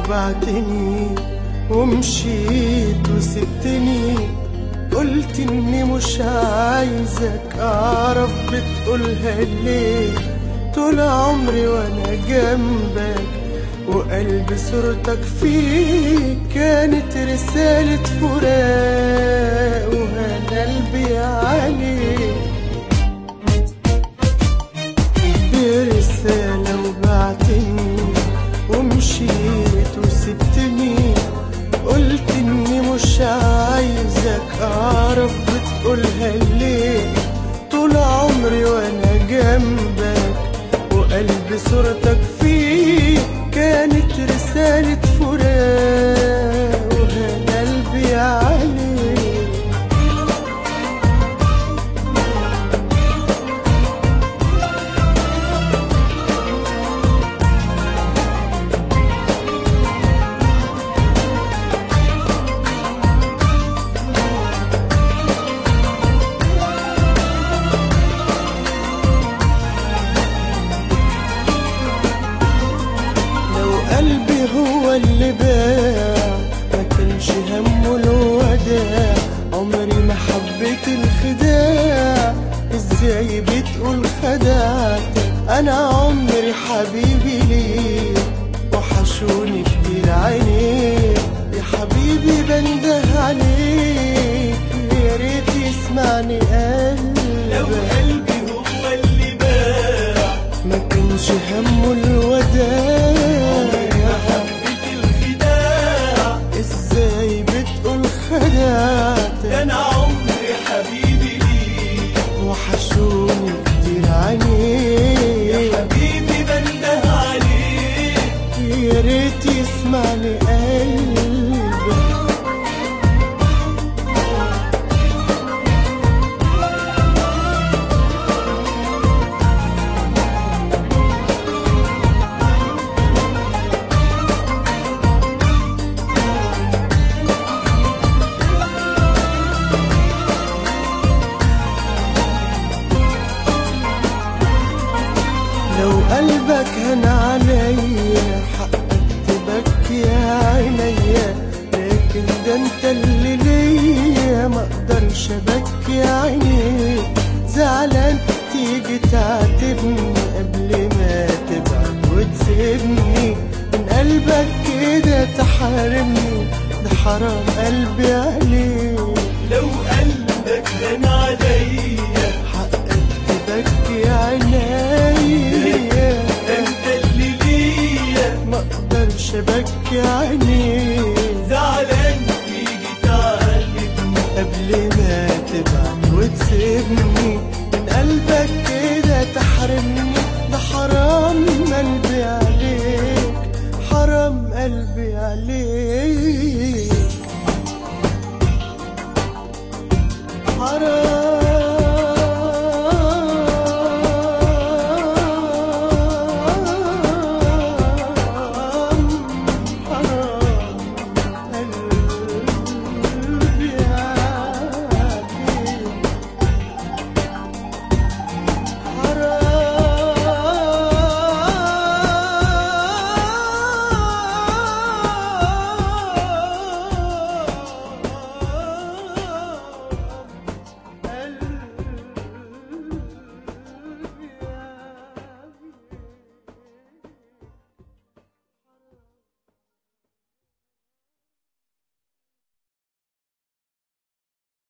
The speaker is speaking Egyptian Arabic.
بعتني ومشيت وسبتني قلت اني مش عايزك اعرف بتقولها ليه طول عمري وانا جنبك وقلبي صورتك فيه كانت رسالة فراق وهنا قلبي عليك برسالة وبعتني ومشيت وسبتني قلت اني مش عايزك اعرف بتقولها ليه طول عمري وانا جنبك وقلبي صورتك فيه كانت رسالة فراق وهنا قلبي عليك لو قلبي هو اللي باع ما كانش همه الوداع عمري ما حبيت الخداع ازاي بتقول خدعتك انا عمري حبيبي ليك وحشوني كتير عينيك يا حبيبي بنده عليك يا ريت يسمعني لو قلبك قلبي هو اللي باع ما كانش همه الوداع حبيت الخداع ازاي بتقول خدعتك انا عمري حبيبي ليك وحشوني كتير يا عينيك حبيبي بنده عليك يا ريت يسمعني قلبك لو قلبك هان عليا حقك تبكي يا عينيا لكن ده انت اللي ليا ما اقدرش ابكي عينيك زعلان تيجي تعاتبني قبل ما تبعد وتسيبني من قلبك كده تحارمني ده حرام قلبي عليك لو قلبك هان عليا حقك تبكي عينيا انت اللي ليا ما اقدرش ابكي عينيك زعلان تيجي تعلمني قبل ما تبعد وتسيبني من قلبك كده تحرمني ده حرام قلبي عليك حرام قلبي عليك